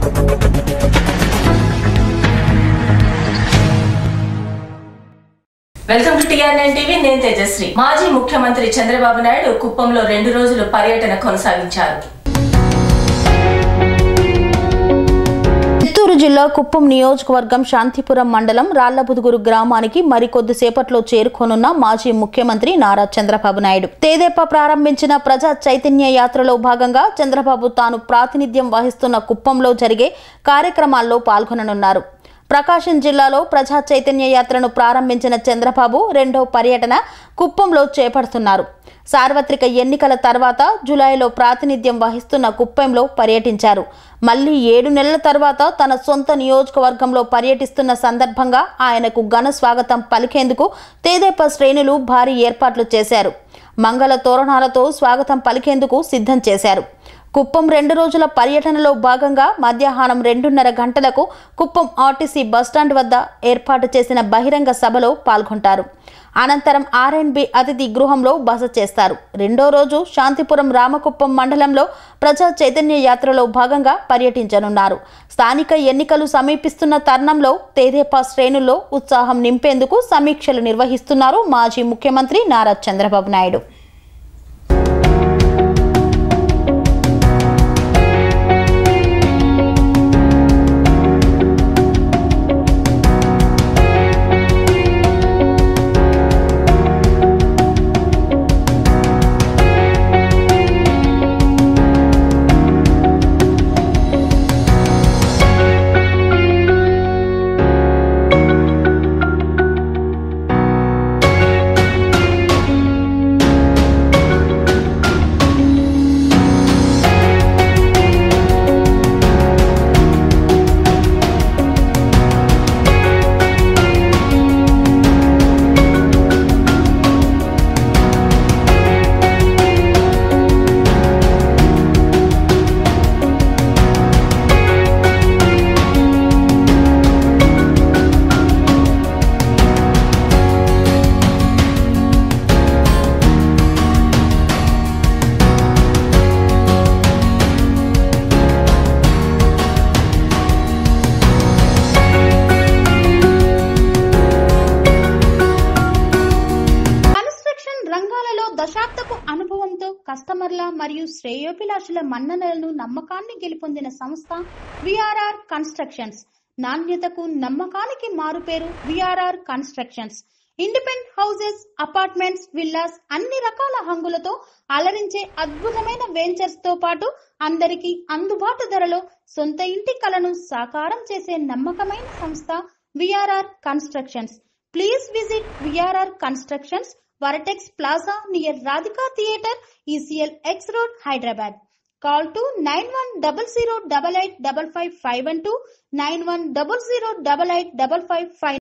welcome to TRN TV నేను తేజశ్రీ మాజీ ముఖ్యమంత్రి చంద్రబాబు నాయుడు కుప్పంలో రెండు రోజులు పర్యటన కొనసాగించారు చిత్తూరు జిల్లా కుప్పం నియోజకవర్గం శాంతిపురం మండలం రాళ్లబుదుగురు గ్రామానికి మరికొద్ది సేపట్లో చేరుకోనున్న మాజీ ముఖ్యమంత్రి నారా చంద్రబాబు నాయుడు తేదేపా ప్రారంభించిన ప్రజా చైతన్య యాత్రలో భాగంగా చంద్రబాబు తాను ప్రాతినిధ్యం వహిస్తున్న కుప్పంలో జరిగే కార్యక్రమాల్లో పాల్గొననున్నారు ప్రకాశం జిల్లాలో ప్రజా చైతన్య యాత్రను ప్రారంభించిన చంద్రబాబు రెండో పర్యటన కుప్పంలో చేపడుతున్నారు సార్వత్రిక ఎన్నికల తర్వాత జులైలో ప్రాతినిధ్యం వహిస్తున్న కుప్పంలో పర్యటించారు మళ్లీ ఏడు నెలల తర్వాత తన సొంత నియోజకవర్గంలో పర్యటిస్తున్న సందర్భంగా ఆయనకు ఘన స్వాగతం పలికేందుకు తేదేపా శ్రేణులు భారీ ఏర్పాట్లు చేశారు మంగళ తోరణాలతో స్వాగతం పలికేందుకు సిద్ధం చేశారు కుప్పం రెండు రోజుల పర్యటనలో భాగంగా మధ్యాహ్నం రెండున్నర గంటలకు కుప్పం ఆర్టీసీ బస్టాండ్ వద్ద ఏర్పాటు చేసిన బహిరంగ సభలో పాల్గొంటారు అనంతరం ఆర్ఎండ్బి అతిథి గృహంలో బస చేస్తారు రెండో రోజు శాంతిపురం రామకుప్పం మండలంలో ప్రజా చైతన్య యాత్రలో భాగంగా పర్యటించనున్నారు స్థానిక ఎన్నికలు సమీపిస్తున్న తరుణంలో తేదేపా శ్రేణుల్లో ఉత్సాహం నింపేందుకు సమీక్షలు నిర్వహిస్తున్నారు మాజీ ముఖ్యమంత్రి నారా చంద్రబాబు నాయుడు కన్స్ట్రక్షన్ రంగాలలో దశాబ్దపు అనుభవంతో కస్టమర్ల మరియు శ్రేయోభిలాషుల మన్ననలను నమ్మకాన్ని గెలుపొందిన సంస్థ విఆర్ఆర్ కన్స్ట్రక్షన్స్ నాణ్యతకు నమ్మకానికి మారుపేరు VRR constructions independent houses apartments villas అన్ని రకాల హంగులతో అలరించే అద్భుతమైన వెంచర్స్ తో పాటు అందరికీ అందుబాటు ధరలో సొంత ఇంటి కలను సాకారం చేసే నమ్మకమైన సంస్థ VRR constructions please visit VRR constructions Vertex Plaza near Radhika theatre ECL X road Hyderabad call to nine one double zero double eight double five five one two nine one double zero double eight double five five